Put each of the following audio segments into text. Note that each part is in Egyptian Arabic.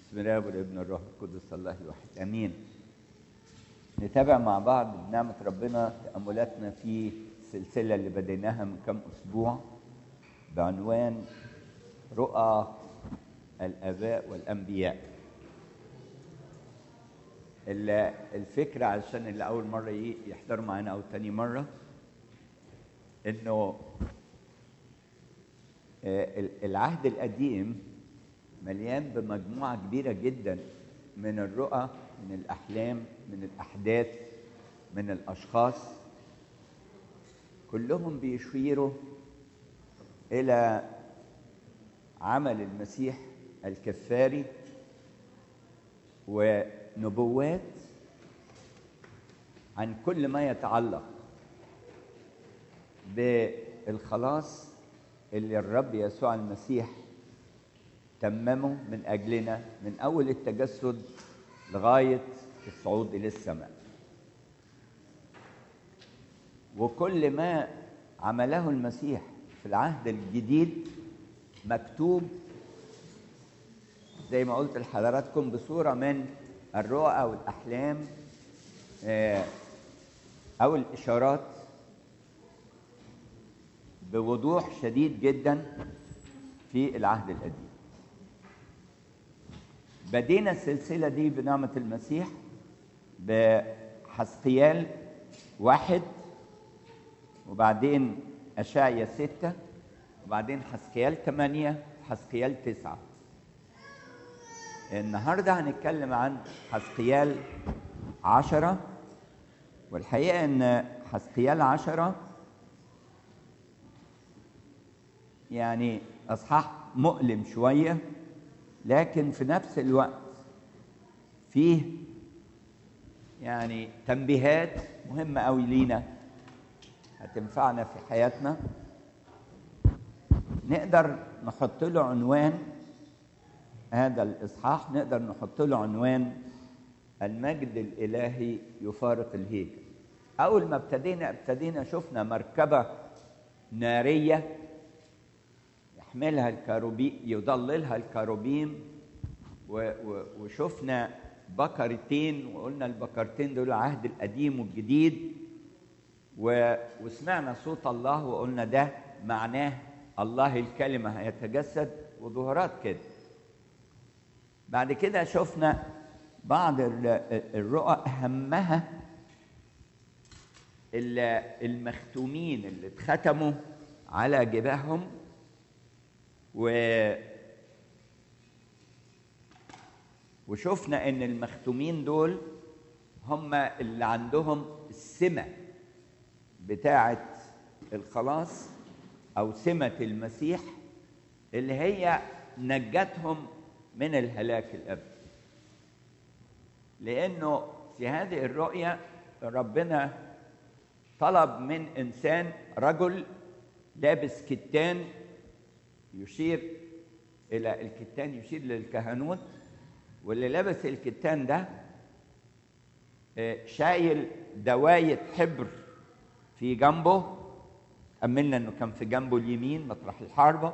بسم الله والابن الروح القدس الله الواحد امين نتابع مع بعض بنعمة ربنا تأملاتنا في السلسلة اللي بديناها من كم أسبوع بعنوان رؤى الآباء والأنبياء ال- الفكرة علشان اللي أول مرة ي- يحضروا معانا أو تاني مرة إنه آه، ال- العهد القديم مليان بمجموعة كبيرة جدا من الرؤى من الأحلام من الأحداث من الأشخاص كلهم بيشيروا إلى عمل المسيح الكفاري ونبوات عن كل ما يتعلق بالخلاص اللي الرب يسوع المسيح تممه من اجلنا من اول التجسد لغايه الصعود الى السماء وكل ما عمله المسيح في العهد الجديد مكتوب زي ما قلت لحضراتكم بصوره من الرؤى والاحلام آه، او الاشارات بوضوح شديد جدا في العهد القديم بدينا السلسلة دي بنعمة المسيح بحسقيال واحد وبعدين أشعيا ستة وبعدين حسقيال ثمانية وحسقيال تسعة النهاردة هنتكلم عن حسقيال عشرة والحقيقة إن حسقيال عشرة يعني اصحاح مؤلم شويه لكن في نفس الوقت فيه يعني تنبيهات مهمه قوي لينا هتنفعنا في حياتنا نقدر نحط له عنوان هذا الاصحاح نقدر نحط له عنوان المجد الالهي يفارق الهيكل اول ما ابتدينا ابتدينا شفنا مركبه ناريه يحملها الكروبي يضللها الكروبيم و و وشفنا بقرتين وقلنا البقرتين دول العهد القديم والجديد و وسمعنا صوت الله وقلنا ده معناه الله الكلمة هيتجسد وظهورات كده بعد كده شفنا بعض ال- الرؤى أهمها ال- المختومين اللي اتختموا على جباههم و وشفنا ان المختومين دول هم اللي عندهم السمه بتاعه الخلاص او سمه المسيح اللي هي نجتهم من الهلاك الابدي لانه في هذه الرؤيه ربنا طلب من انسان رجل لابس كتان يشير الى الكتان يشير للكهنوت واللي لابس الكتان ده آه، شايل دواية حبر في جنبه أملنا إنه كان في جنبه اليمين مطرح الحربة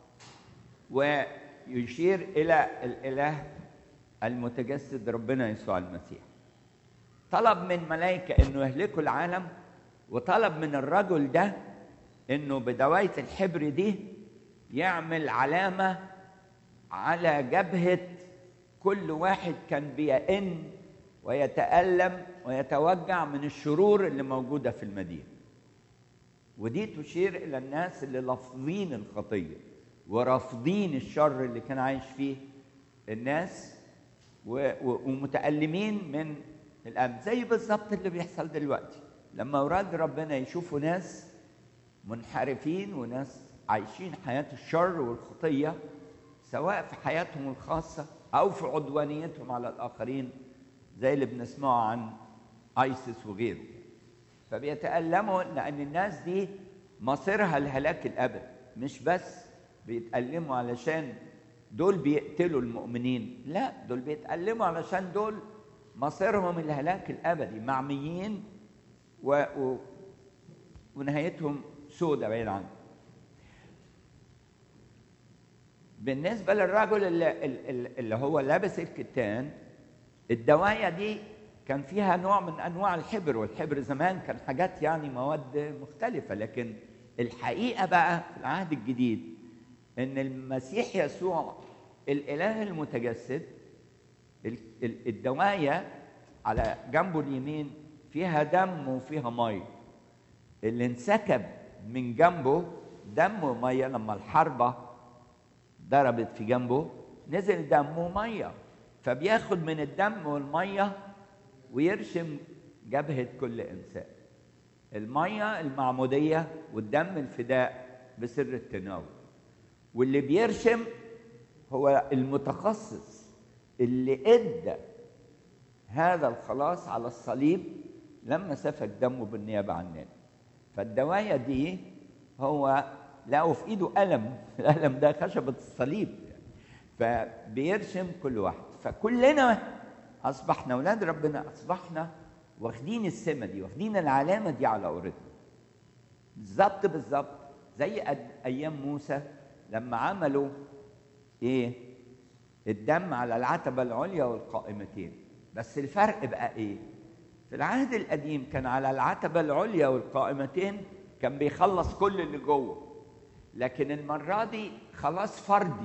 ويشير إلى الإله المتجسد ربنا يسوع المسيح طلب من ملائكة إنه يهلكوا العالم وطلب من الرجل ده إنه بدواية الحبر دي يعمل علامة على جبهة كل واحد كان بيئن ويتألم ويتوجع من الشرور اللي موجودة في المدينة ودي تشير إلى الناس اللي لافظين الخطية ورافضين الشر اللي كان عايش فيه الناس و- و- ومتألمين من الألم زي بالظبط اللي بيحصل دلوقتي لما أولاد ربنا يشوفوا ناس منحرفين وناس عايشين حياة الشر والخطية سواء في حياتهم الخاصة أو في عدوانيتهم على الآخرين زي اللي بنسمعه عن ايسس وغيره فبيتألموا لأن الناس دي مصيرها الهلاك الأبد مش بس بيتألموا علشان دول بيقتلوا المؤمنين لا دول بيتألموا علشان دول مصيرهم الهلاك الأبدي معميين و... و... ونهايتهم سودة بعيد عنه بالنسبة للرجل اللي, اللي اللي هو لابس الكتان الدواية دي كان فيها نوع من أنواع الحبر والحبر زمان كان حاجات يعني مواد مختلفة لكن الحقيقة بقى في العهد الجديد إن المسيح يسوع الإله المتجسد ال- ال- الدواية على جنبه اليمين فيها دم وفيها مية اللي انسكب من جنبه دم ومية لما الحربة ضربت في جنبه نزل دم ومية فبياخد من الدم والمية ويرشم جبهة كل إنسان المية المعمودية والدم الفداء بسر التناول واللي بيرشم هو المتخصص اللي ادى هذا الخلاص على الصليب لما سفك دمه بالنيابه عننا فالدوايه دي هو لقوا في ايده قلم القلم ده خشبه الصليب فبيرسم كل واحد فكلنا اصبحنا اولاد ربنا اصبحنا واخدين السمه دي واخدين العلامه دي على قورتنا بالظبط بالظبط زي أد- ايام موسى لما عملوا ايه الدم على العتبه العليا والقائمتين بس الفرق بقى ايه في العهد القديم كان على العتبه العليا والقائمتين كان بيخلص كل اللي جوه لكن المره دي خلاص فردي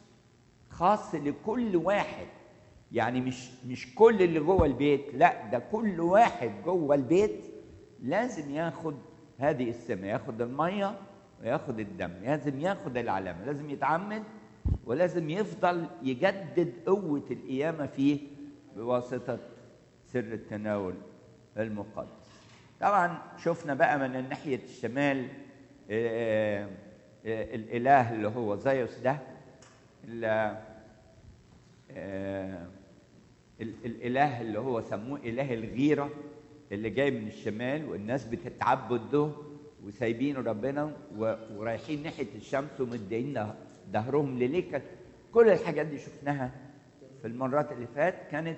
خاص لكل واحد يعني مش مش كل اللي جوه البيت لا ده كل واحد جوه البيت لازم ياخد هذه السمه ياخد الميه وياخد الدم لازم ياخد العلامه لازم يتعمد ولازم يفضل يجدد قوه القيامه فيه بواسطه سر التناول المقدس طبعا شفنا بقى من ناحيه الشمال آه، آه، الاله اللي هو زيوس ده ال- آه، ال- الاله اللي هو سموه اله الغيره اللي جاي من الشمال والناس بتتعبد له وسايبين ربنا و- ورايحين ناحيه الشمس ومدين ده- ظهرهم لليه كانت كل الحاجات دي شفناها في المرات اللي فات كانت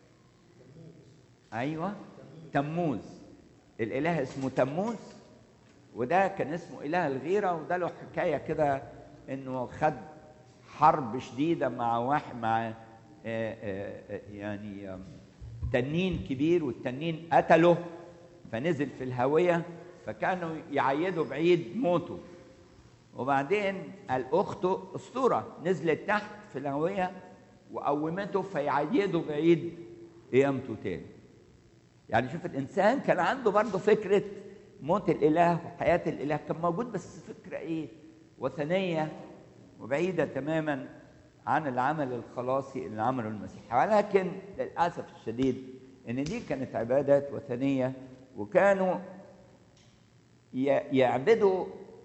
ايوه تموز الاله اسمه تموز وده كان اسمه اله الغيره وده له حكايه كده انه خد حرب شديده مع واحد مع آه، آه، آه، يعني آم، تنين كبير والتنين قتله فنزل في الهويه فكانوا يعيدوا بعيد موته وبعدين قال اخته اسطوره نزلت تحت في الهويه وقومته فيعيدوا بعيد قيامته تاني يعني شوف الانسان كان عنده برضه فكره موت الاله وحياه الاله كان موجود بس فكره ايه وثنيه وبعيده تماما عن العمل الخلاصي اللي عمله المسيح ولكن للاسف الشديد ان دي كانت عبادات وثنيه وكانوا ي- يعبدوا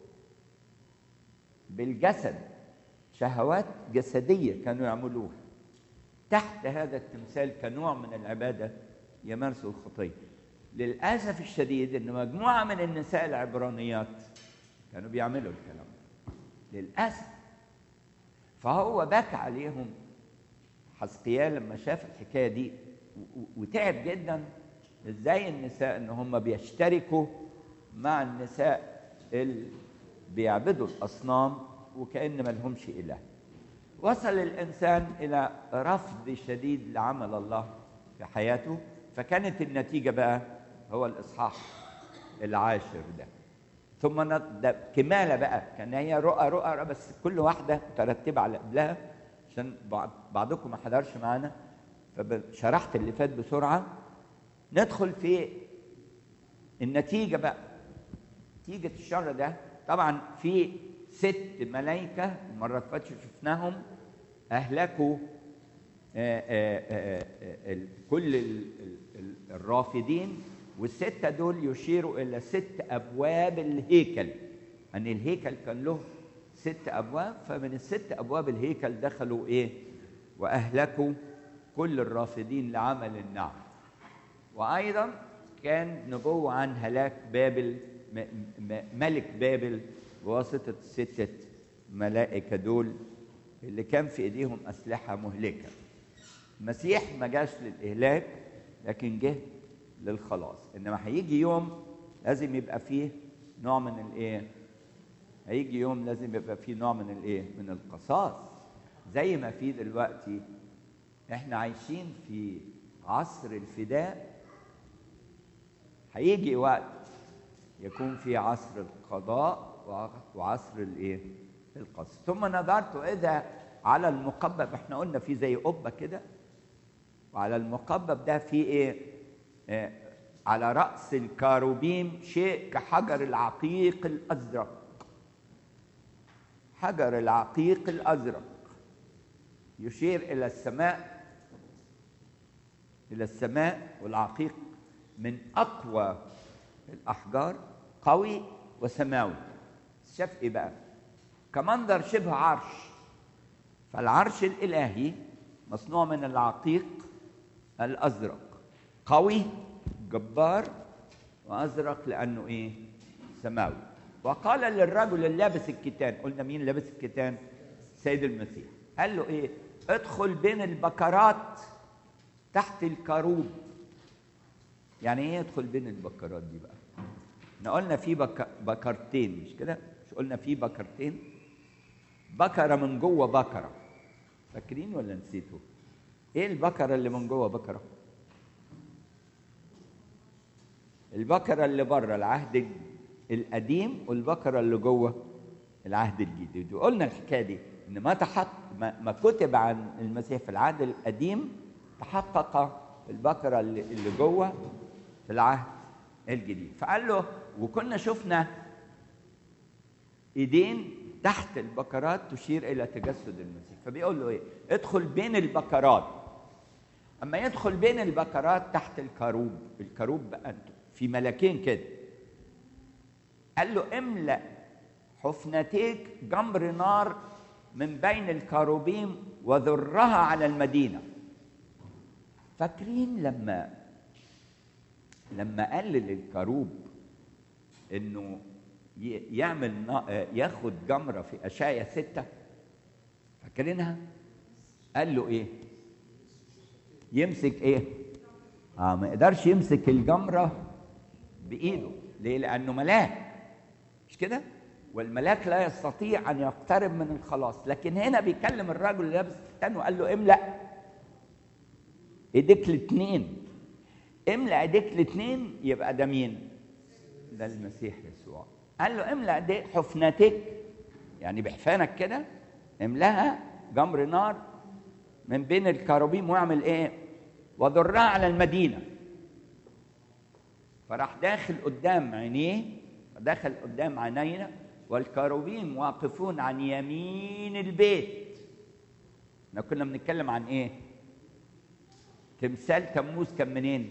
بالجسد شهوات جسديه كانوا يعملوها تحت هذا التمثال كنوع من العباده يمارسوا الخطيه للاسف الشديد ان مجموعه من النساء العبرانيات كانوا بيعملوا الكلام ده للاسف فهو بكى عليهم حسقيال لما شاف الحكايه دي و- و- وتعب جدا ازاي النساء ان هم بيشتركوا مع النساء اللي بيعبدوا الاصنام وكان ما لهمش اله وصل الانسان الى رفض شديد لعمل الله في حياته فكانت النتيجه بقى هو الاصحاح العاشر ده ثم نط- ده كماله بقى كان هي رؤى رؤى رؤى بس كل واحده مترتبه على قبلها عشان بعض بعضكم ما حضرش معانا فشرحت اللي فات بسرعه ندخل في النتيجه بقى نتيجه الشر ده طبعا في ست ملائكه المره اللي فاتت شفناهم اهلكوا آه، آه، آه، آه، ال- كل ال- ال- ال- الرافضين والستة دول يشيروا إلى ست أبواب الهيكل أن الهيكل كان له ست أبواب فمن الست أبواب الهيكل دخلوا إيه وأهلكوا كل الرافضين لعمل النعم وأيضا كان نبوة عن هلاك بابل م- م- ملك بابل بواسطة الستة ملائكة دول اللي كان في ايديهم اسلحه مهلكه المسيح ما جاش للاهلاك لكن جه للخلاص انما هيجي يوم لازم يبقى فيه نوع من الايه هيجي يوم لازم يبقى فيه نوع من الايه من القصاص زي ما في دلوقتي احنا عايشين في عصر الفداء هيجي وقت يكون في عصر القضاء وعصر الايه القصر ثم نظرت اذا على المقبب احنا قلنا في زي قبه كده وعلى المقبب ده في ايه آه على راس الكاروبيم شيء كحجر العقيق الازرق حجر العقيق الازرق يشير الى السماء الى السماء والعقيق من اقوى الاحجار قوي وسماوي شاف ايه بقى كمنظر شبه عرش فالعرش الالهي مصنوع من العقيق الازرق قوي جبار وازرق لانه ايه سماوي وقال للرجل اللابس الكتان قلنا مين لابس الكتان سيد المسيح قال له ايه ادخل بين البكرات تحت الكروب يعني ايه يدخل بين البكرات دي بقى احنا قلنا في بك... بكرتين مش كده مش قلنا في بكرتين بكرة من جوه بكرة فاكرين ولا نسيتوا ايه البكرة اللي من جوه بكرة البكرة اللي بره العهد القديم والبكرة اللي جوه العهد الجديد وقلنا الحكاية دي ان ما تحط ما, ما كتب عن المسيح في العهد القديم تحقق البكرة اللي, اللي جوه في العهد الجديد فقال له وكنا شفنا ايدين تحت البكرات تشير الى تجسد المسيح فبيقول له ايه ادخل بين البكرات اما يدخل بين البكرات تحت الكروب الكروب بقى في ملكين كده قال له املا حفنتيك جمر نار من بين الكروبيم وذرها على المدينه فاكرين لما لما قال للكروب انه يعمل ياخد جمره في اشعيا ستة فاكرينها قال له ايه يمسك ايه اه ما يقدرش يمسك الجمره بايده ليه لانه ملاك مش كده والملاك لا يستطيع ان يقترب من الخلاص لكن هنا بيكلم الرجل اللي لابس الختان وقال له املا ايديك الاثنين املا ايديك الاثنين يبقى ده مين ده المسيح يسوع قال له املا ايديك حفنتك يعني بحفانك كده املاها جمر نار من بين الكروبيم واعمل ايه وضرها على المدينه فراح داخل قدام عينيه دخل قدام عينينا والكروبيم واقفون عن يمين البيت احنا كنا بنتكلم عن ايه تمثال تموز كان منين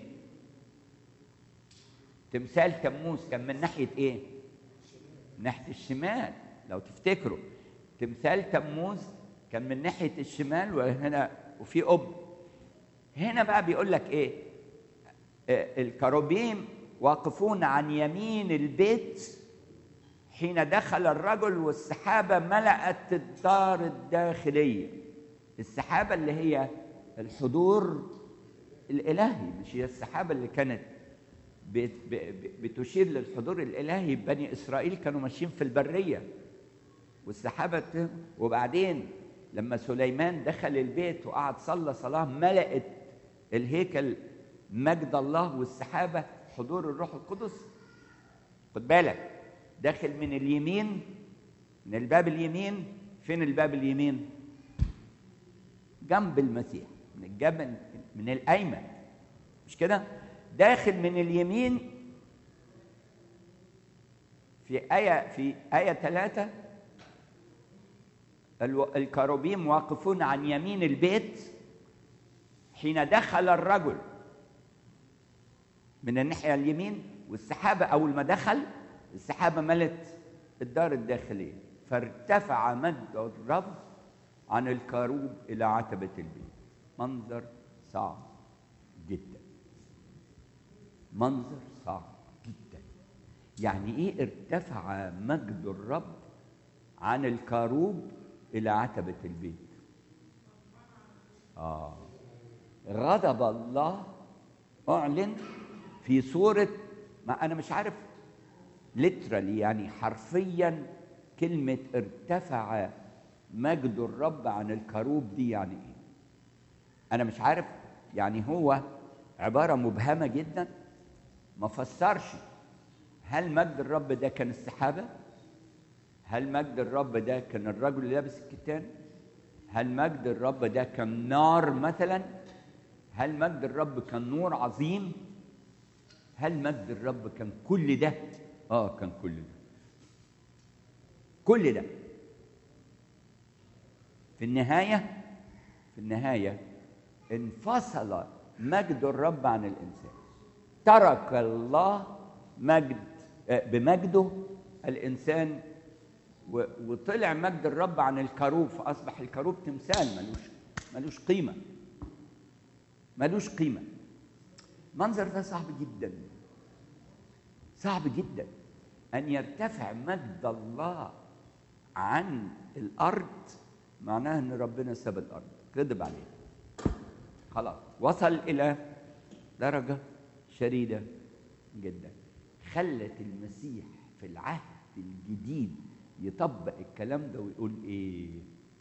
تمثال تموز كان من ناحيه ايه من ناحيه الشمال لو تفتكروا تمثال تموز كان من ناحيه الشمال وهنا وفي اب هنا بقى بيقول لك ايه آه الكروبيم واقفون عن يمين البيت حين دخل الرجل والسحابة ملأت الدار الداخلية السحابة اللي هي الحضور الإلهي مش هي السحابة اللي كانت بتشير للحضور الإلهي بني إسرائيل كانوا ماشيين في البرية والسحابة وبعدين لما سليمان دخل البيت وقعد صلى صلاة ملأت الهيكل مجد الله والسحابة حضور الروح القدس خد بالك داخل من اليمين من الباب اليمين فين الباب اليمين جنب المسيح من الجبل من الايمن مش كده داخل من اليمين في آية في آية ثلاثة الكروبيم واقفون عن يمين البيت حين دخل الرجل من الناحية اليمين والسحابة أول ما دخل السحابة ملت الدار الداخلية فارتفع مجد الرب عن الكروب إلى عتبة البيت منظر صعب جدا منظر صعب جدا يعني ايه ارتفع مجد الرب عن الكروب إلى عتبة البيت آه غضب الله أعلن في صورة ما أنا مش عارف ليترالي يعني حرفيا كلمة ارتفع مجد الرب عن الكروب دي يعني ايه انا مش عارف يعني هو عباره مبهمه جدا ما فسرش هل مجد الرب ده كان السحابه هل مجد الرب ده كان الرجل اللي لابس الكتان هل مجد الرب ده كان نار مثلا هل مجد الرب كان نور عظيم هل مجد الرب كان كل ده اه كان كل ده كل ده في النهايه في النهايه انفصل مجد الرب عن الانسان ترك الله مجد بمجده الانسان وطلع مجد الرب عن الكروب فاصبح الكروب تمثال ملوش ملوش قيمه ملوش قيمه المنظر ده صعب جدا صعب جدا ان يرتفع مجد الله عن الارض معناه ان ربنا ساب الارض كذب عليه خلاص وصل الى درجه شديده جدا خلت المسيح في العهد الجديد يطبق الكلام ده ويقول ايه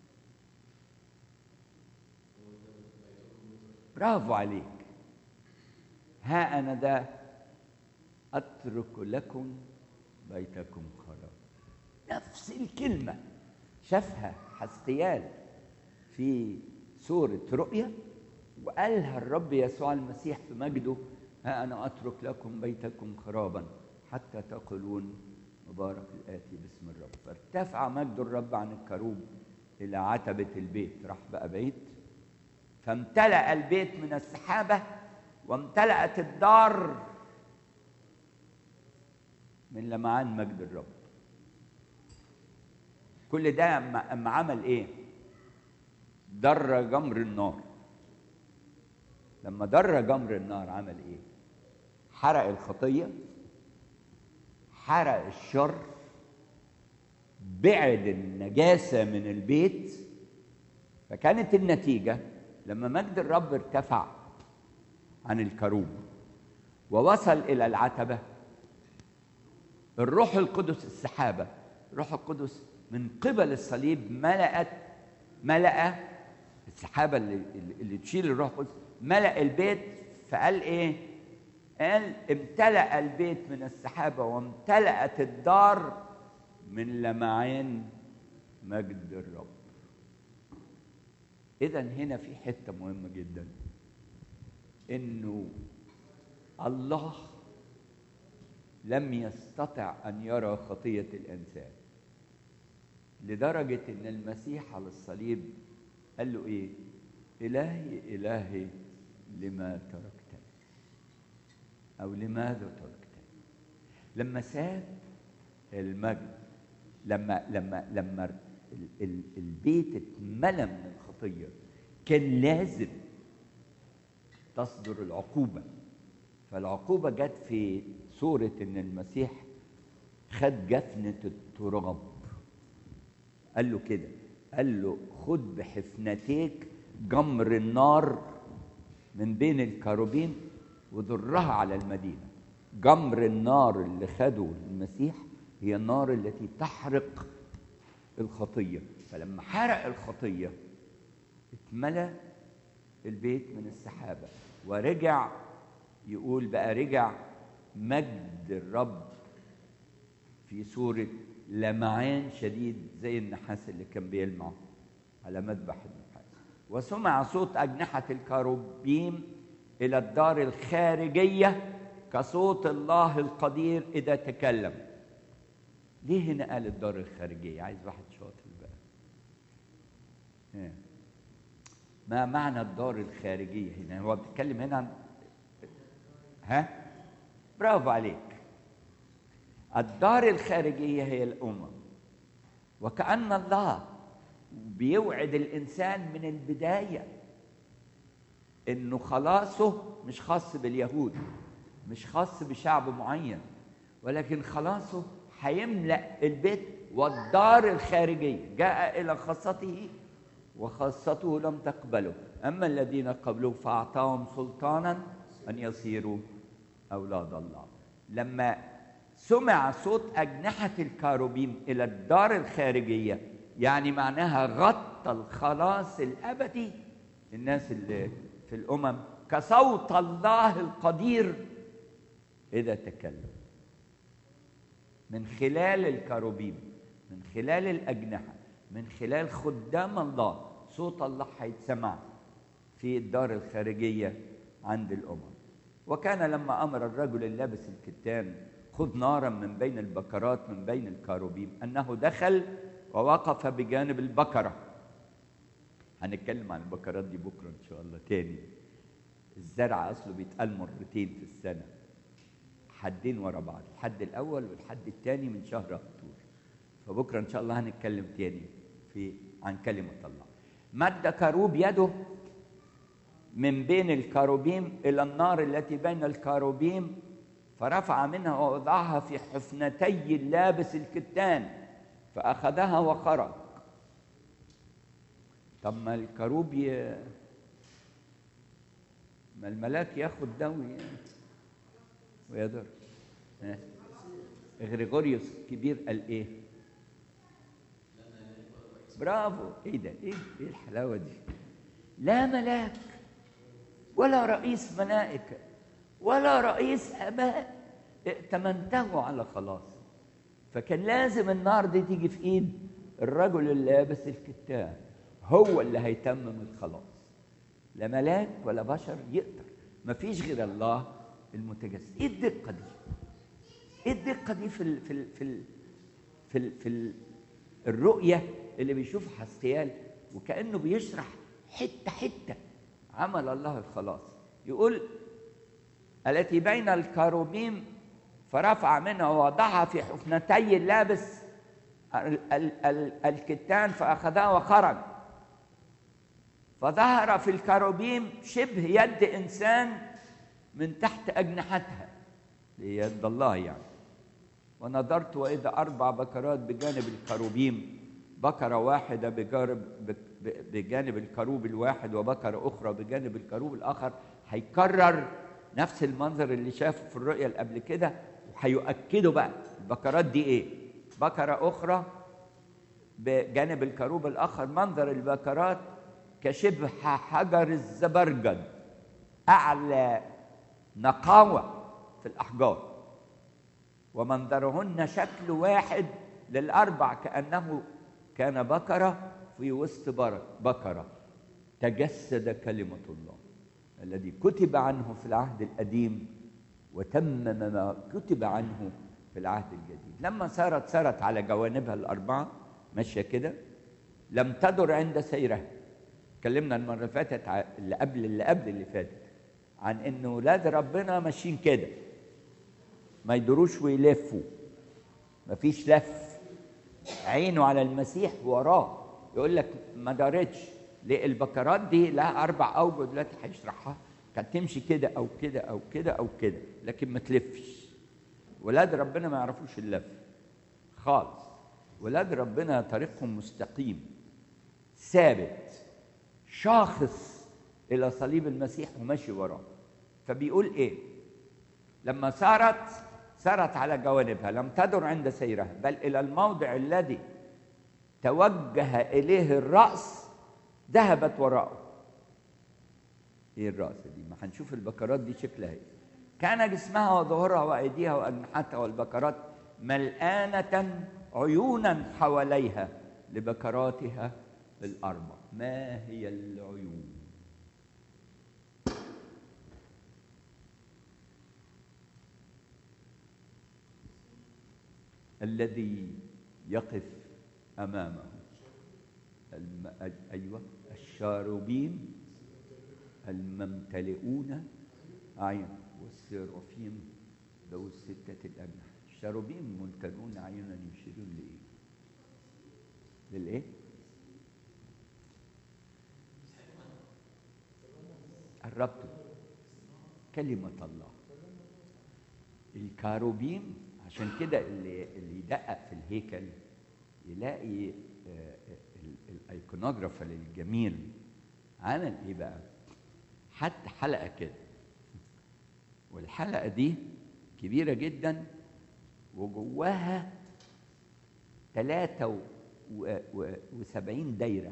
برافو عليك ها انا ده اترك لكم بيتكم خراب نفس الكلمه شافها حسقيال في سوره رؤيا وقالها الرب يسوع المسيح في مجده ها انا اترك لكم بيتكم خرابا حتى تقولون مبارك الآتي باسم الرب فارتفع مجد الرب عن الكروب إلى عتبة البيت راح بقى بيت فامتلأ البيت من السحابة وامتلأت الدار من لمعان مجد الرب كل ده أما عمل إيه؟ در جمر النار لما در جمر النار عمل إيه؟ حرق الخطيه حرق الشر بعد النجاسة من البيت فكانت النتيجة لما مجد الرب ارتفع عن الكروب ووصل إلى العتبة الروح القدس السحابة الروح القدس من قبل الصليب ملأت ملأ السحابة اللي, اللي تشيل الروح القدس ملأ البيت فقال إيه؟ قال امتلأ البيت من السحابة وامتلأت الدار من لمعان مجد الرب إذا هنا في حتة مهمة جدا إنه الله لم يستطع أن يرى خطية الإنسان لدرجة إن المسيح على الصليب قال له إيه؟ إلهي إلهي لما تركتني أو لماذا تركتني لما ساب المجد لما لما لما ال ال البيت اتملى من الخطية كان لازم تصدر العقوبة فالعقوبة جت في صورة إن المسيح خد جفنة التراب قال له كده قال له خد بحفنتيك جمر النار من بين الكروبين وذرها على المدينة جمر النار اللي خده المسيح هي النار التي تحرق الخطية فلما حرق الخطية اتملى البيت من السحابة ورجع يقول بقى رجع مجد الرب في صورة لمعان شديد زي النحاس اللي كان بيلمع على مذبح النحاس وسمع صوت أجنحة الكروبيم إلى الدار الخارجية كصوت الله القدير إذا تكلم ليه هنا قال الدار الخارجية عايز واحد شاطر بقى ما معنى الدار الخارجية هنا هو بيتكلم هنا عن ها برافو عليك الدار الخارجية هي الأمم وكأن الله بيوعد الإنسان من البداية إنه خلاصه مش خاص باليهود مش خاص بشعب معين ولكن خلاصه هيملأ البيت والدار الخارجية جاء إلى خاصته وخاصته لم تقبله أما الذين قبلوه فأعطاهم سلطانا أن يصيروا أولاد الله لما سمع صوت أجنحة الكاروبيم إلى الدار الخارجية يعني معناها غطى الخلاص الابدي الناس اللي في الامم كصوت الله القدير اذا تكلم من خلال الكروبيم من خلال الاجنحه من خلال خدام الله صوت الله هيتسمع في الدار الخارجيه عند الامم وكان لما امر الرجل اللابس الكتان خذ نارا من بين البكرات من بين الكاروبيم انه دخل ووقف بجانب البكره هنتكلم عن البكرات دي بكره ان شاء الله تاني الزرع اصله بيتقال مرتين في السنه حدين ورا بعض الحد الاول والحد الثاني من شهر اكتوبر فبكره ان شاء الله هنتكلم تاني في عن كلمه الله مد كروب يده من بين الكروبيم الى النار التي بين الكروبيم فرفع منها ووضعها في حفنتي اللابس الكتان فاخذها وخرج طب ما الكروب ي... ما الملاك ياخد ده وي... ويضر ها؟ غريغوريوس الكبير قال ايه برافو ايه ده ايه ايه الحلاوه دي لا ملاك ولا رئيس ملائكه ولا رئيس اباء ائتمنته على خلاص فكان لازم النار دي تيجي في ايد الرجل اللي لابس الكتان هو اللي هيتمم الخلاص لا ملاك ولا بشر يقدر مفيش غير الله المتجسد ايه الدقه دي ايه الدقه دي في ال في ال في ال في, ال في ال الرؤيه اللي بيشوفها حسيال وكانه بيشرح حته حته عمل الله الخلاص يقول التي بين الكروبيم فرفع منها ووضعها في حفنتي اللابس ال ال ال الكتان فاخذها وخرج فظهر في الكروبيم شبه يد انسان من تحت اجنحتها ليد الله يعني ونظرت واذا اربع بكرات بجانب الكروبيم بكره واحده بجانب بجانب الكروب الواحد وبكره اخرى بجانب الكروب الاخر هيكرر نفس المنظر اللي شافه في الرؤيه اللي قبل كده وهيؤكدوا بقى البكرات دي ايه بكره اخرى بجانب الكروب الاخر منظر البكرات كشبه حجر الزبرجد اعلى نقاوه في الاحجار ومنظرهن شكل واحد للاربع كانه كان بكره في وسط بكره تجسد كلمه الله الذي كتب عنه في العهد القديم وتمم ما كتب عنه في العهد الجديد لما سارت سارت على جوانبها الاربعه ماشيه كده لم تدر عند سيرها اتكلمنا المره اللي فاتت اللي قبل اللي قبل اللي فاتت عن ان ولاد ربنا ماشيين كده ما يدروش ويلفوا مفيش لف عينه على المسيح وراه يقول لك ما دارتش ليه البكرات دي لها اربع اوجه دلوقتي هيشرحها كانت تمشي كده او كده او كده او كده لكن ما تلفش ولاد ربنا ما يعرفوش اللف خالص ولاد ربنا طريقهم مستقيم ثابت شاخص الى صليب المسيح وماشي وراه فبيقول ايه لما سارت سارت على جوانبها لم تدر عند سيرها بل الى الموضع الذي توجه اليه الراس ذهبت وراءه ايه الراس دي ما هنشوف البكرات دي شكلها ايه كان جسمها وظهورها وايديها واجنحتها والبكرات ملآنة عيونا حواليها لبكراتها الأربع ما هي العيون الذي يقف أمامه الم... أيوة الشاروبين الممتلئون عين والسيرافيم ذو الستة الأجنحة الشاروبين ممتلئون عينا يشيرون لإيه؟ للإيه؟ قربتوا كلمة الله الكاروبيم عشان كده اللي اللي يدقق في الهيكل يلاقي الايكونوجرافر الجميل عمل ايه بقى؟ حط حلقه كده والحلقه دي كبيره جدا وجواها ثلاثة وسبعين دايرة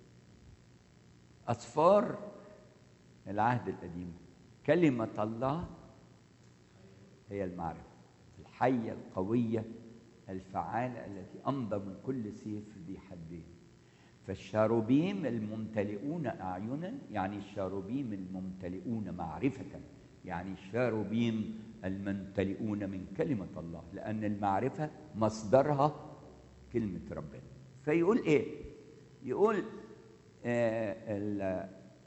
أصفار العهد القديم كلمة الله هي المعرفة الحية القوية الفعالة التي أمضى من كل سيف ذي حدين فالشاروبيم الممتلئون أعينا يعني الشاروبيم الممتلئون معرفة يعني الشاروبيم الممتلئون من كلمة الله لأن المعرفة مصدرها كلمة ربنا فيقول إيه؟ يقول آه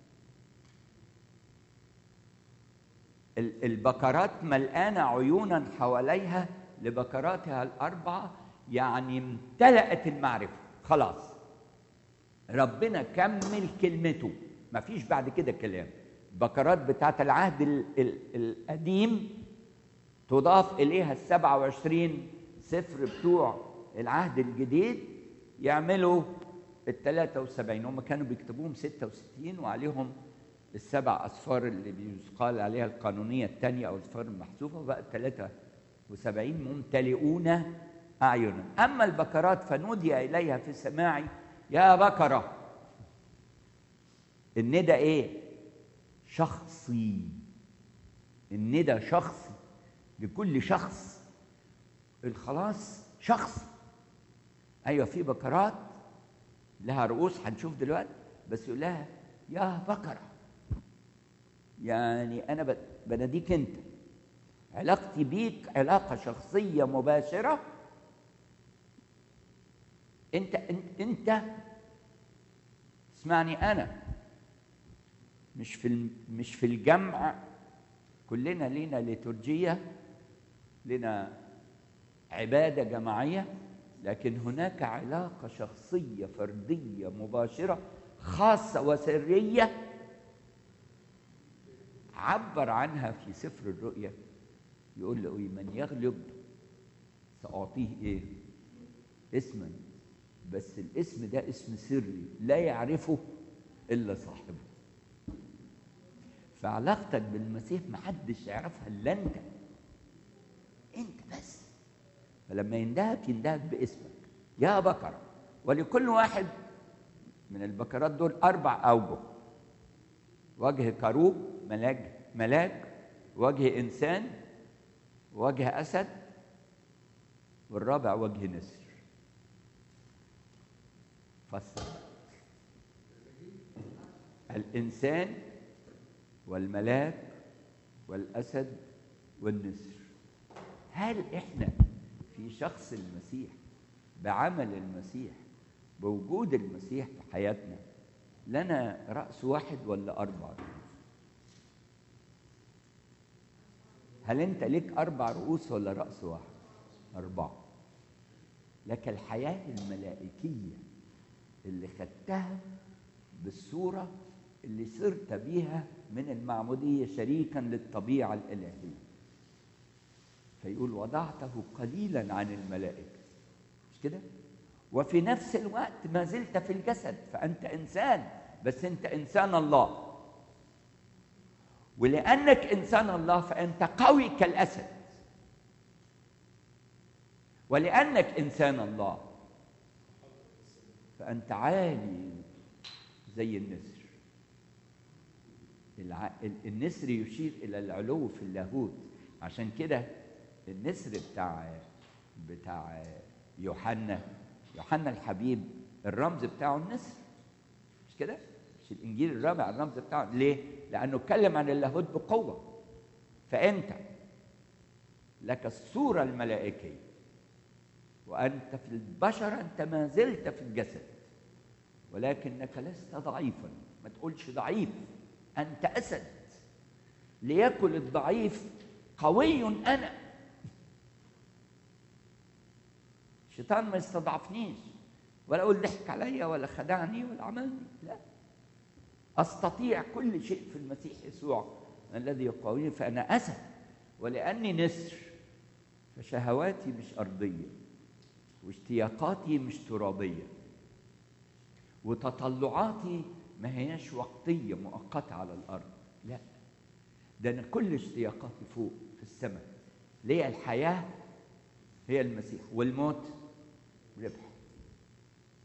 البكرات ملآنة عيونا حواليها لبكراتها الأربعة يعني امتلأت المعرفة خلاص ربنا كمل كلمته ما فيش بعد كده كلام البكرات بتاعت العهد ال ال القديم تضاف إليها السبعة وعشرين سفر بتوع العهد الجديد يعملوا الثلاثة وسبعين هم كانوا بيكتبوهم ستة وستين وعليهم السبع أصفار اللي بيقال عليها القانونية الثانية أو الأصفار المحذوفة بقى 73 ممتلئون أعينا أما البكرات فنودي إليها في سماعي يا بكرة الندى إيه؟ شخصي الندى شخصي لكل شخص الخلاص شخصي أيوة في بكرات لها رؤوس هنشوف دلوقتي بس يقول لها يا بكره يعني انا بناديك انت علاقتي بيك علاقه شخصيه مباشره انت انت, انت اسمعني انا مش في مش في الجمع كلنا لينا ليتورجيه لنا عباده جماعيه لكن هناك علاقه شخصيه فرديه مباشره خاصه وسريه عبر عنها في سفر الرؤيا يقول له إيه من يغلب سأعطيه إيه اسما بس الاسم ده اسم سري لا يعرفه إلا صاحبه فعلاقتك بالمسيح محدش يعرفها إلا أنت أنت بس فلما يندهك يندهك باسمك يا بكر ولكل واحد من البكرات دول أربع أوجه وجه كروب ملاك ملاك وجه انسان وجه اسد والرابع وجه نسر فسر الانسان والملاك والاسد والنسر هل احنا في شخص المسيح بعمل المسيح بوجود المسيح في حياتنا لنا راس واحد ولا اربع رؤوس هل انت ليك اربع رؤوس ولا راس واحد اربعه لك الحياه الملائكيه اللي خدتها بالصوره اللي صرت بيها من المعموديه شريكا للطبيعه الالهيه فيقول وضعته قليلا عن الملائكه مش كده وفي نفس الوقت ما زلت في الجسد فانت انسان بس انت انسان الله ولانك انسان الله فانت قوي كالاسد ولانك انسان الله فانت عالي زي النسر الع... النسر يشير الى العلو في اللاهوت عشان كده النسر بتاع بتاع يوحنا يوحنا الحبيب الرمز بتاعه النسر مش كده مش الانجيل الرابع الرمز بتاعه ليه لانه اتكلم عن اللاهوت بقوه فانت لك الصوره الملائكيه وانت في البشر انت ما زلت في الجسد ولكنك لست ضعيفا ما تقولش ضعيف انت اسد ليكن الضعيف قوي انا الشيطان ما يستضعفنيش ولا اقول ضحك عليا ولا خدعني ولا عملني لا استطيع كل شيء في المسيح يسوع الذي يقويني فانا اسد ولاني نسر فشهواتي مش ارضيه واشتياقاتي مش ترابيه وتطلعاتي ما هياش وقتيه مؤقته على الارض لا ده انا كل اشتياقاتي فوق في السماء ليه الحياه هي المسيح والموت ربح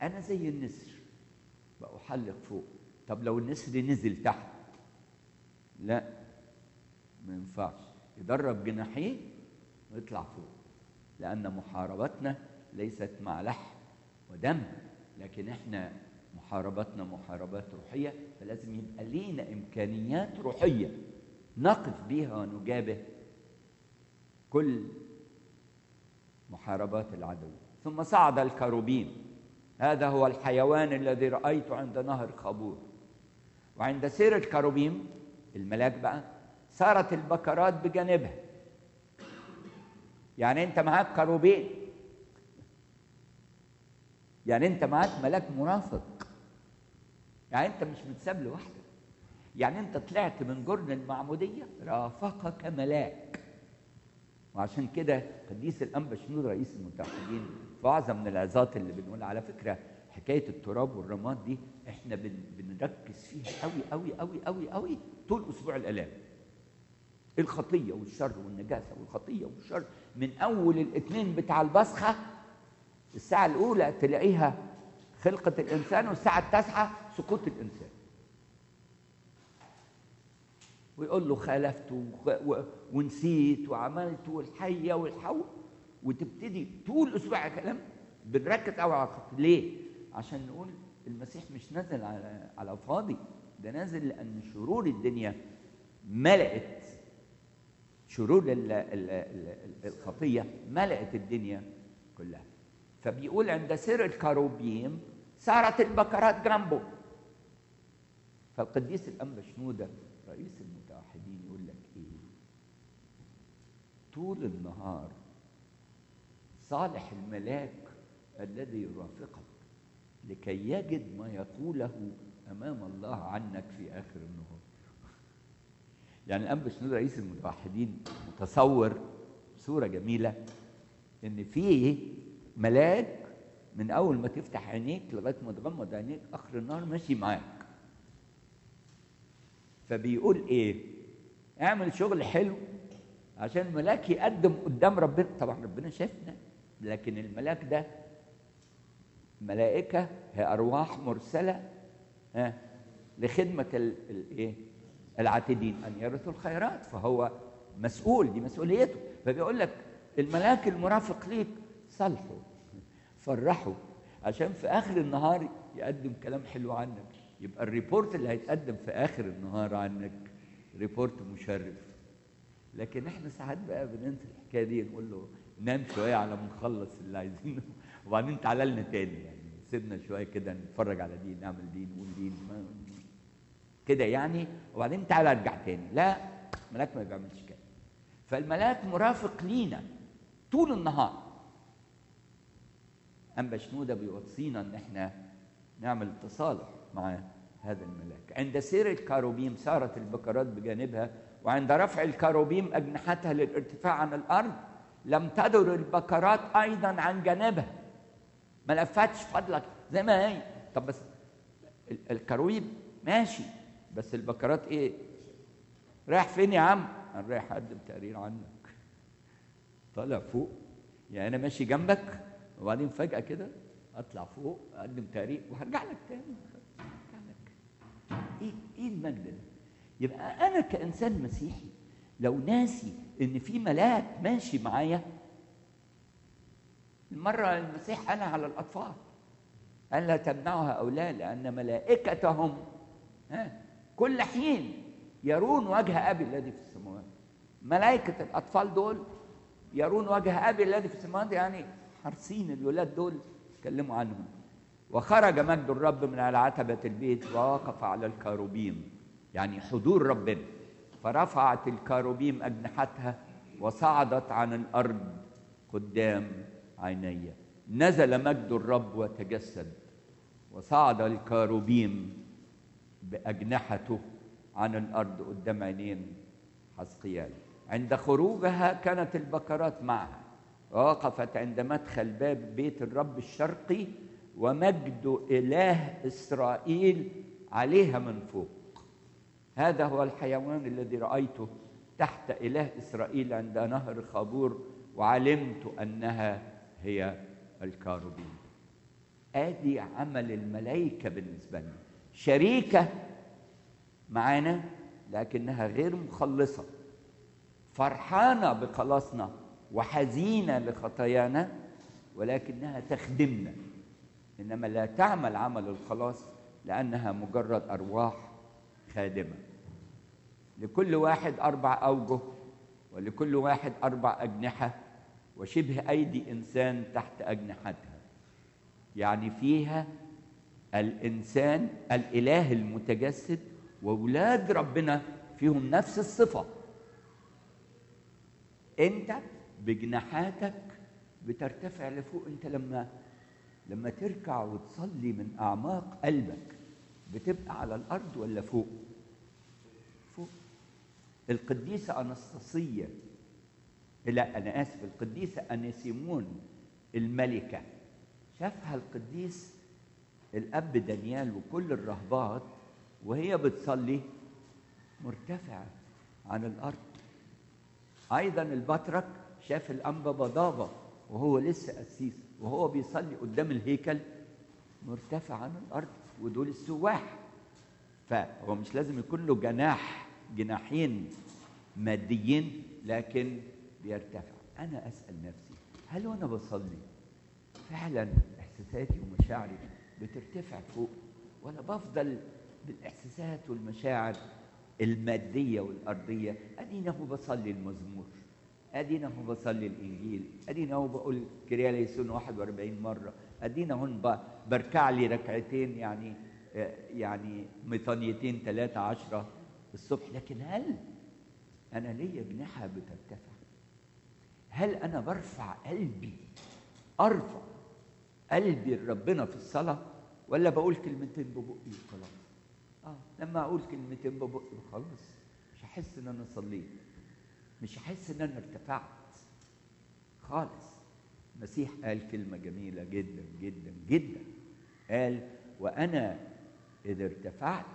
انا زي النسر بأحلق فوق طب لو النسر نزل تحت لا ما ينفعش يدرب جناحيه ويطلع فوق لأن محاربتنا ليست مع لحم ودم لكن احنا محاربتنا محاربات روحية فلازم يبقى لينا إمكانيات روحية نقف بها ونجابه كل محاربات العدو ثم صعد الكروبين هذا هو الحيوان الذي رأيته عند نهر خابور وعند سير الكروبيم الملاك بقى صارت البكرات بجانبها يعني انت معاك كروبين يعني انت معاك ملاك مرافق يعني انت مش متساب لوحدك يعني انت طلعت من جرن المعمودية رافقك ملاك وعشان كده قديس الانبا شنود رئيس المتحدين في اعظم من العظات اللي بنقول على فكره حكايه التراب والرماد دي احنا بن بنركز فيها قوي قوي قوي قوي قوي طول اسبوع الالام الخطيه والشر والنجاسه والخطيه والشر من اول الاثنين بتاع البصخه الساعه الاولى تلاقيها خلقه الانسان والساعه التاسعه سقوط الانسان ويقول له خالفت ونسيت وعملت والحيه والحو وتبتدي طول اسبوع كلام بنركز قوي على الخط ليه؟ عشان نقول المسيح مش نازل على على فاضي ده نازل لان شرور الدنيا ملأت شرور ال ال ال الخطيه ملأت الدنيا كلها فبيقول عند سر الكروبيم صارت البكرات جنبه فالقديس الانبا شنوده رئيس المتوحدين يقول لك ايه طول النهار صالح الملاك الذي يرافقك لكي يجد ما يقوله امام الله عنك في اخر النهار يعني الانبا شنود رئيس المتوحدين متصور صوره جميله ان في ملاك من اول ما تفتح عينيك لغايه ما تغمض عينيك اخر النهار ماشي معاك فبيقول ايه اعمل شغل حلو عشان الملاك يقدم قدام ربنا طبعا ربنا شافنا لكن الملاك ده ملائكه هي ارواح مرسله ها لخدمه الايه العاتدين ان يرثوا الخيرات فهو مسؤول دي مسؤوليته فبيقول لك الملاك المرافق ليك صالحه فرحه عشان في اخر النهار يقدم كلام حلو عنك يبقى الريبورت اللي هيتقدم في اخر النهار عنك ريبورت مشرف لكن احنا ساعات بقى بننسى الحكايه دي نقول له نام شويه على ما نخلص اللي عايزينه وبعدين تعالى لنا تاني يعني سيبنا شويه كده نتفرج على دي نعمل دي نقول دي كده يعني وبعدين تعالى ارجع تاني لا الملاك ما بيعملش كده فالملاك مرافق لينا طول النهار أنبا شنودة بيوصينا إن إحنا نعمل تصالح مع هذا الملاك عند سير الكاروبيم سارت البكرات بجانبها وعند رفع الكاروبيم أجنحتها للارتفاع عن الأرض لم تدر البكرات أيضا عن جانبها ما لفتش فضلك زي ما هي طب بس الكرويب ماشي بس البكرات ايه رايح فين يا عم انا رايح اقدم تقرير عنك طالع فوق يعني انا ماشي جنبك وبعدين فجاه كده اطلع فوق اقدم تقرير وهرجع لك تاني هرجع لك ايه ايه المجد ده يبقى انا كانسان مسيحي لو ناسي ان في ملاك ماشي معايا المره المسيح قال على الاطفال قال لا تمنعها هؤلاء لان ملائكتهم ها كل حين يرون وجه ابي الذي في السماوات ملائكه الاطفال دول يرون وجه ابي الذي في السماوات يعني حارسين الولاد دول اتكلموا عنهم وخرج مجد الرب من على عتبة البيت ووقف على الكاروبيم يعني حضور ربنا فرفعت الكاروبيم أجنحتها وصعدت عن الأرض قدام عيني نزل مجد الرب وتجسد وصعد الكاروبيم بأجنحته عن الأرض قدام عينين حسقيال عند خروجها كانت البكرات معها ووقفت عند مدخل باب بيت الرب الشرقي ومجد إله إسرائيل عليها من فوق هذا هو الحيوان الذي رأيته تحت إله إسرائيل عند نهر خابور وعلمت أنها هي الكاروبين ادي عمل الملائكه بالنسبه لنا شريكه معانا لكنها غير مخلصه فرحانه بخلاصنا وحزينه لخطايانا ولكنها تخدمنا انما لا تعمل عمل الخلاص لانها مجرد ارواح خادمه لكل واحد اربع اوجه ولكل واحد اربع اجنحه وشبه ايدي انسان تحت اجنحتها يعني فيها الانسان الاله المتجسد واولاد ربنا فيهم نفس الصفه انت بجناحاتك بترتفع لفوق انت لما لما تركع وتصلي من اعماق قلبك بتبقى على الارض ولا فوق فوق القديسه انسطاسيه لا انا اسف القديسه انيسيمون الملكه شافها القديس الاب دانيال وكل الرهبات وهي بتصلي مرتفعه عن الارض ايضا البطرك شاف الانبا بضابه وهو لسه قسيس وهو بيصلي قدام الهيكل مرتفع عن الارض ودول السواح فهو مش لازم يكون له جناح جناحين ماديين لكن بيرتفع انا اسال نفسي هل وانا بصلي فعلا احساساتي ومشاعري بترتفع فوق ولا بفضل بالاحساسات والمشاعر الماديه والارضيه ادينا هو بصلي المزمور ادينا هو بصلي الانجيل ادينا هو بقول كرياليسون 41 مره ادينا هون بركع لي ركعتين يعني يعني ميطانيتين ثلاثة عشرة الصبح لكن هل أنا ليا جناحة بترتفع هل أنا برفع قلبي أرفع قلبي لربنا في الصلاة ولا بقول كلمتين ببقي وخلاص اه لما اقول كلمتين ببقي وخلاص مش هحس ان انا صليت مش هحس ان انا ارتفعت خالص المسيح قال كلمة جميلة جدا جدا جدا قال وأنا إذا ارتفعت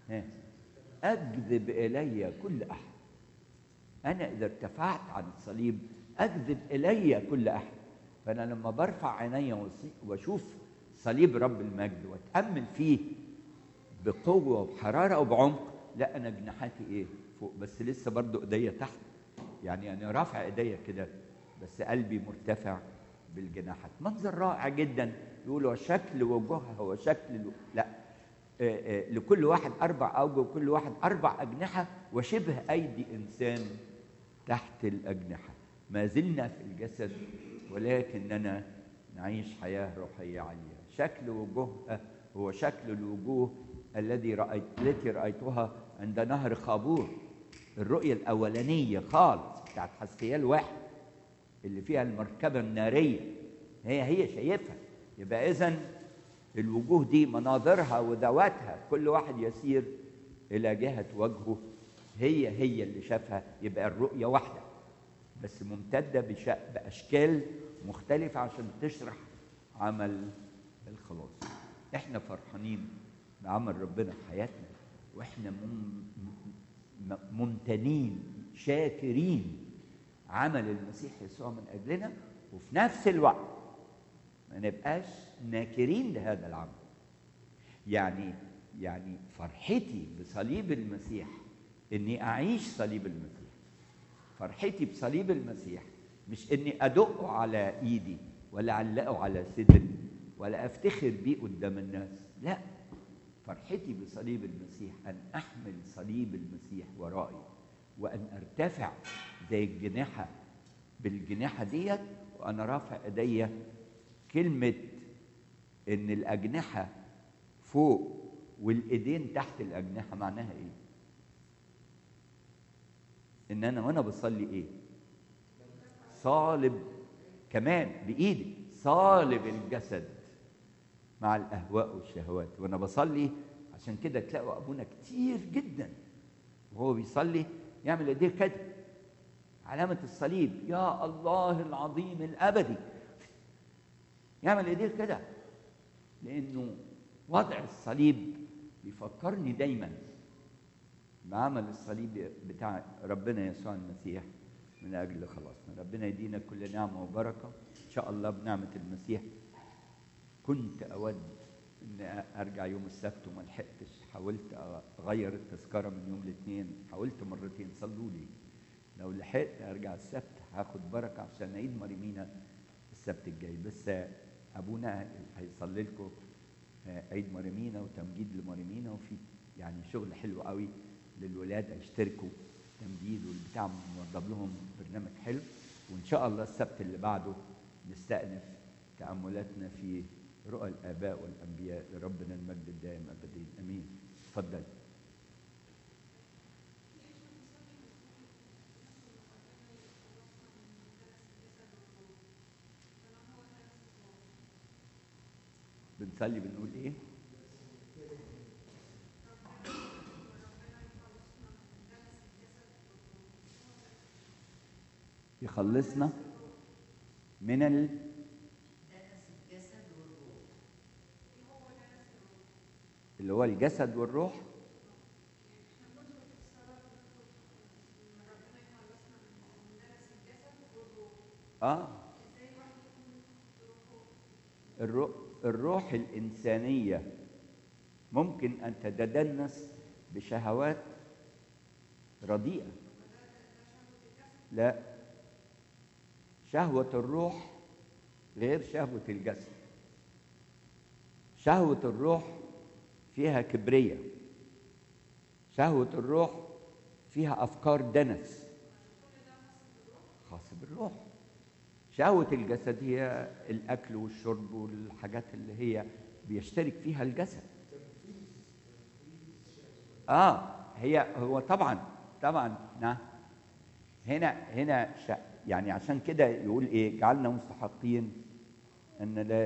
أجذب إلي كل أحد أنا إذا ارتفعت عن الصليب أجذب إلي كل أحد فأنا لما برفع عيني وأشوف صليب رب المجد وأتأمل فيه بقوة وبحرارة وبعمق لا أنا جناحاتي إيه فوق بس لسه برضو إيديا تحت يعني أنا رافع إيديا كده بس قلبي مرتفع بالجناحات منظر رائع جدا يقولوا شكل وجوهها هو شكل الو... لا آآ آآ لكل واحد اربع اوجه وكل واحد اربع اجنحه وشبه ايدي انسان تحت الاجنحه ما زلنا في الجسد ولكننا نعيش حياه روحيه عاليه شكل وجوهها هو شكل الوجوه الذي رايت التي رايتها عند نهر خابور الرؤيه الاولانيه خالص بتاعت حسقيال واحد اللي فيها المركبة النارية هي هي شايفها يبقى إذا الوجوه دي مناظرها وذواتها كل واحد يسير إلى جهة وجهه هي هي اللي شافها يبقى الرؤية واحدة بس ممتدة بأشكال مختلفة عشان تشرح عمل الخلاص احنا فرحانين بعمل ربنا في حياتنا واحنا ممتنين شاكرين عمل المسيح يسوع من اجلنا وفي نفس الوقت ما نبقاش ناكرين لهذا العمل يعني يعني فرحتي بصليب المسيح اني اعيش صليب المسيح فرحتي بصليب المسيح مش اني ادقه على ايدي ولا اعلقه على صدري ولا افتخر بيه قدام الناس لا فرحتي بصليب المسيح ان احمل صليب المسيح ورائي وان ارتفع زي الجناحه بالجناحه ديت وانا رافع ايديا كلمه ان الاجنحه فوق والايدين تحت الاجنحه معناها ايه ان انا وانا بصلي ايه صالب كمان بايدي صالب الجسد مع الاهواء والشهوات وانا بصلي عشان كده تلاقوا ابونا كتير جدا وهو بيصلي يعمل ايديه كده علامة الصليب يا الله العظيم الأبدي يعمل ايديه كده لأنه وضع الصليب بيفكرني دايما بعمل الصليب بتاع ربنا يسوع المسيح من أجل خلاصنا ربنا يدينا كل نعمة وبركة إن شاء الله بنعمة المسيح كنت اود ان ارجع يوم السبت وما لحقتش حاولت اغير التذكره من يوم الاثنين حاولت مرتين صلوا لي لو لحقت ارجع السبت هاخد بركه عشان عيد مريمينا السبت الجاي بس ابونا هيصلي لكم عيد مريمينا وتمجيد لمريمينا وفي يعني شغل حلو قوي للولاد هيشتركوا تمجيد والبتاع موضب لهم برنامج حلو وان شاء الله السبت اللي بعده نستأنف تأملاتنا في رؤى الآباء والأنبياء لربنا المجد الدائم أبدين أمين اتفضل بنصلي بنقول ايه يخلصنا من ال اللي هو الجسد والروح اه الروح الروح الإنسانية ممكن أن تتدنس بشهوات رديئة لا شهوة الروح غير شهوة الجسد شهوة الروح فيها كبرية شهوة الروح فيها أفكار دنس خاص بالروح شهوة الجسد هي الأكل والشرب والحاجات اللي هي بيشترك فيها الجسد آه هي هو طبعا طبعا نعم هنا هنا ش... يعني عشان كده يقول ايه جعلنا مستحقين ان لا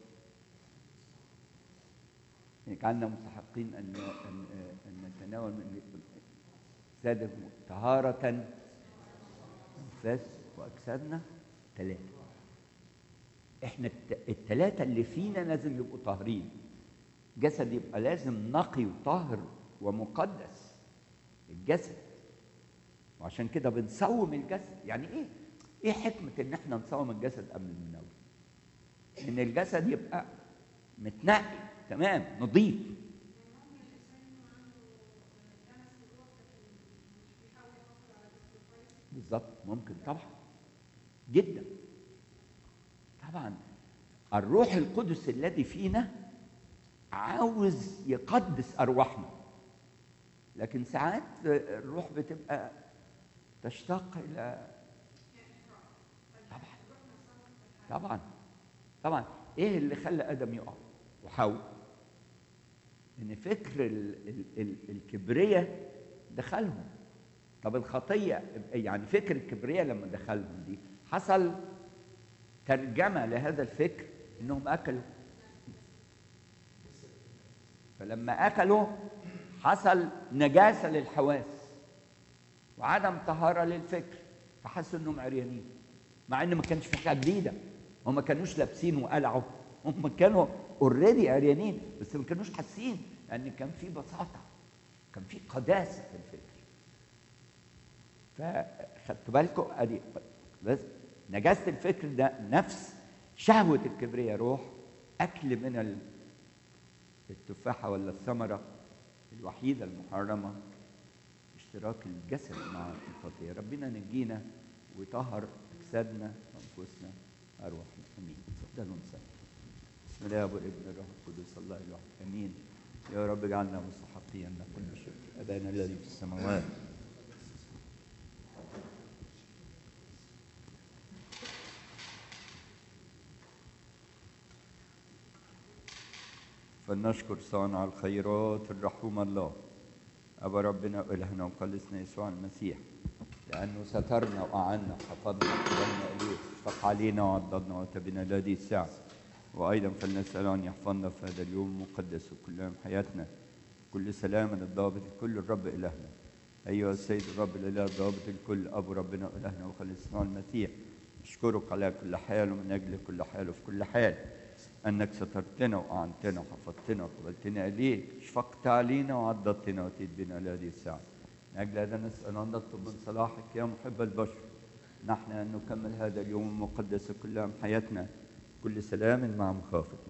جعلنا مستحقين ان ان ان نتناول من زاد طهارة أنفاس وأجسادنا ثلاثة احنا الثلاثة اللي فينا لازم يبقوا طاهرين جسد يبقى لازم نقي وطاهر ومقدس الجسد وعشان كده بنصوم الجسد يعني ايه ايه حكمة ان احنا نصوم الجسد قبل النوم ان الجسد يبقى متنقي تمام نظيف بالظبط ممكن طبعا جدا طبعا الروح القدس الذي فينا عاوز يقدس ارواحنا لكن ساعات الروح بتبقى تشتاق الى طبعا طبعا طبعا ايه اللي خلى ادم يقع وحواء ان فكر ال ال ال الكبرياء دخلهم طب الخطيه يعني فكر الكبرياء لما دخلهم دي حصل ترجمه لهذا الفكر انهم اكلوا فلما اكلوا حصل نجاسه للحواس وعدم طهاره للفكر فحسوا انهم عريانين مع ان ما كانش في حاجه جديده هم ما كانوش لابسين وقلعوا هم كانوا اوريدي عريانين بس ما كانوش حاسين لان كان في بساطه كان في قداسه في الفكر فخدتوا بالكم ادي بس نجاسه الفكر ده نفس شهوه الكبرياء روح اكل من التفاحه ولا الثمره الوحيده المحرمه اشتراك الجسد مع الخطيه ربنا نجينا ويطهر اجسادنا وانفسنا ارواحنا امين تفضلوا نصلي بسم الله والابن الروح القدس الله الواحد امين يا رب اجعلنا مستحقين كل شيء ابانا الذي في السماوات فلنشكر صانع الخيرات الرحوم الله أبا ربنا وإلهنا ومخلصنا يسوع المسيح لأنه سترنا وأعنا وحفظنا وقبلنا إليه اشفق علينا وعضدنا وتبنا هذه الساعة وأيضا فلنسأل أن يحفظنا في هذا اليوم المقدس وكل يوم حياتنا كل سلام الضابط الكل الرب إلهنا أيها السيد الرب الإله الضابط الكل أبو ربنا وإلهنا وخلصنا المسيح أشكرك على كل حال ومن أجل كل حال وفي كل حال أنك سترتنا وأعنتنا وحفظتنا وقبلتنا إليك شفقت علينا وعضدتنا وأتيت بنا لهذه الساعة من أجل هذا نسأل أن نطلب من صلاحك يا محب البشر نحن أن نكمل هذا اليوم المقدس كل يوم حياتنا كل سلام مع مخافتك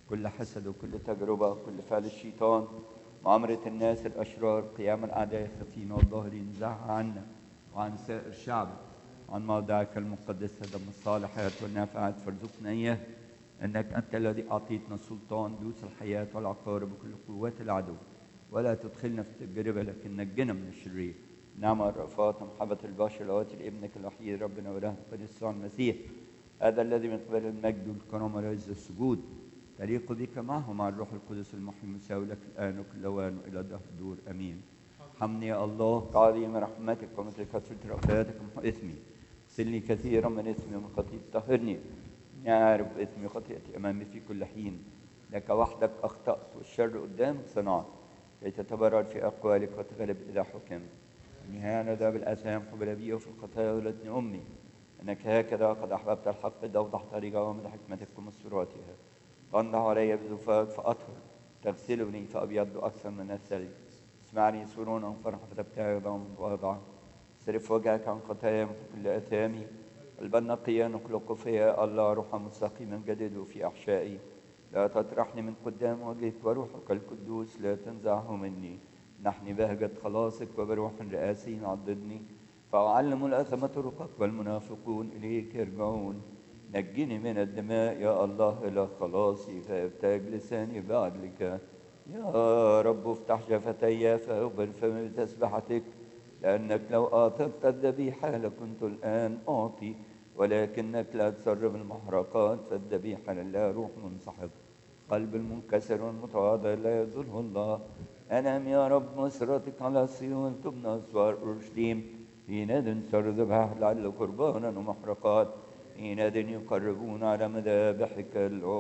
كل حسد وكل تجربة كل فعل الشيطان مؤامرة الناس الأشرار قيام الأعداء الخفين والظاهرين زعها عنا وعن سائر شعبك عن موضعك المقدس دم الصالحات والنافعات فارزقنا إياه أنك أنت الذي أعطيتنا السلطان دوس الحياة والعقارب وكل قوات العدو ولا تدخلنا في تجربة لكن نجنا من الشرير نعم الرأفات محبة البشر الأواتي لابنك الوحيد ربنا وله القدس المسيح هذا الذي من قبل المجد والكرم والعز السجود تليق بك معه مع الروح القدس المحيي المساوي لك الآن وكل أوان وإلى دهر دور أمين حمني يا الله كعظيم رحمتك ومثل كثرة رأفاتك ومحو إثمي اغسلني كثيرا من إثمي ومن خطيئتي طهرني أعرف إثمي وخطيئتي أمامي في كل حين لك وحدك أخطأت والشر قدامك صنعت كي تتبرر في أقوالك وتغلب إذا حكمت النهاية ندى بالآثام قبل أبي وفي الخطايا ولدني أمي أنك هكذا قد أحببت الحق إذ أوضحت رجاء حكمتك ومسراتها تنضح علي بذفاك فأطهر تغسلني فأبيض أكثر من الثلج اسمعني سرورا فرح فتبتعد عن وضع صرف وجهك عن خطايا كل أثامي قلبا نقيا نخلق فيا الله روحا مستقيما جدد في أحشائي لا تطرحني من قدام وجهك وروحك القدوس لا تنزعه مني نحن بهجة خلاصك وبروح رئاسي عضدني فأعلم الأثم طرقك والمنافقون إليك يرجعون نجني من الدماء يا الله إلى خلاصي فابتاج لساني بعدلك يا رب افتح شفتي فأقبل فمي بتسبحتك لأنك لو آثرت الذبيحة لكنت الآن أعطي ولكنك لا تسرب المحرقات فالذبيحة لله روح منسحب قلب المنكسر والمتواضع لا يذله الله أنام يا رب مسرتك على صيون تبنى أسوار أورشليم في ناد سرذبها لعل قربانا ومحرقات في ناد يقربون على مذابحك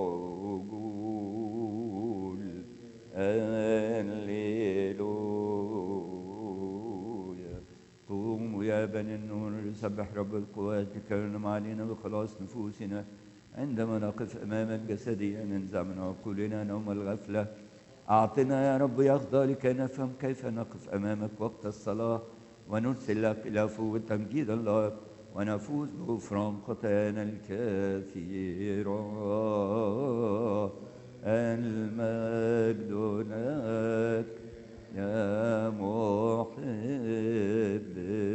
العجول هللويا قوموا يا بني النور نسبح رب القوات تكرم علينا بخلاص نفوسنا عندما نقف أمامك جسديا ننزع من عقولنا نوم الغفلة أعطنا يا رب يخضى لكي نفهم كيف نقف أمامك وقت الصلاة ونرسل لك إلى فوق تمجيد الله ونفوز بغفران خطايانا الكثيرة المجد لك يا محب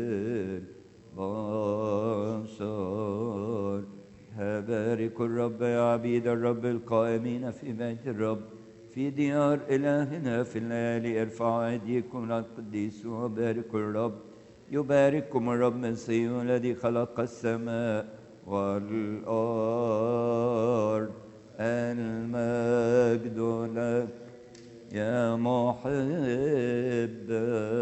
البشر بارك الرب يا عبيد الرب القائمين في بيت الرب في ديار إلهنا في الليالي ارفعوا أيديكم للقديس وباركوا الرب يبارككم الرب من صيون الذي خلق السماء والأرض المجد لك يا محب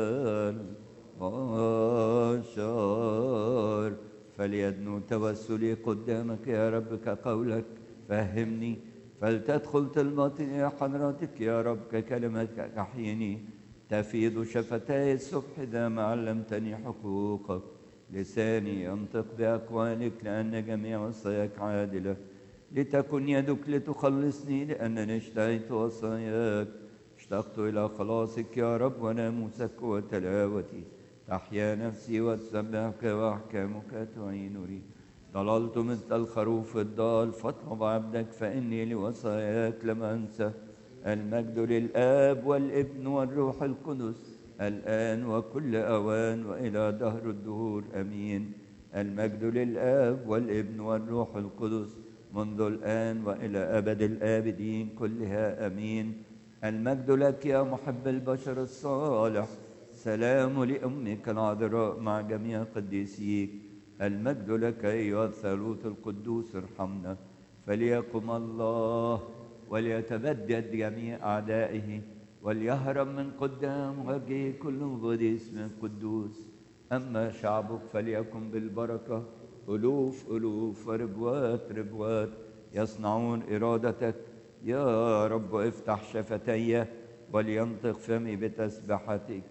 البشر فليدنو توسلي قدامك يا رب كقولك فهمني فلتدخل طلبتي إلى حضرتك يا رب ككلمتك أحيني تفيض شفتاي الصبح إذا ما علمتني حقوقك لساني ينطق بأقوالك لأن جميع وصاياك عادلة لتكن يدك لتخلصني لأنني اشتهيت وصاياك اشتقت إلى خلاصك يا رب وناموسك وتلاوتي تحيا نفسي وتسبحك وأحكامك تعين لي ضللت مثل الخروف الضال فاطلب عبدك فإني لوصاياك لم أنسى المجد للآب والابن والروح القدس الآن وكل أوان وإلى دهر الدهور أمين المجد للآب والابن والروح القدس منذ الآن وإلى أبد الآبدين كلها أمين المجد لك يا محب البشر الصالح سلام لأمك العذراء مع جميع قديسيك المجد لك أيها الثالوث القدوس ارحمنا فليقم الله وليتبدد جميع أعدائه وليهرب من قدام وجهه كل قديس من قدوس أما شعبك فليكن بالبركة ألوف ألوف وربوات ربوات يصنعون إرادتك يا رب افتح شفتي ولينطق فمي بتسبحتك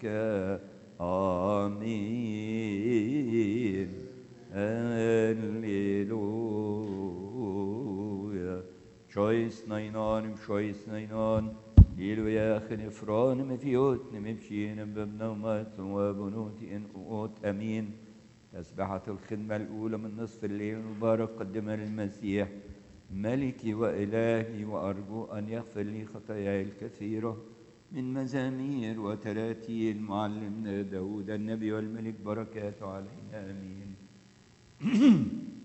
آمين هللويا شويس نينان شويس نينان إلو يا أخي نفران مفيوت نمشين ببنومات وبنوت إن أوت أمين تسبحة الخدمة الأولى من نصف الليل المبارك قدمها للمسيح ملكي وإلهي وأرجو أن يغفر لي خطاياي الكثيرة من مزامير وتراتيل معلمنا داود النبي والملك بركاته علينا آمين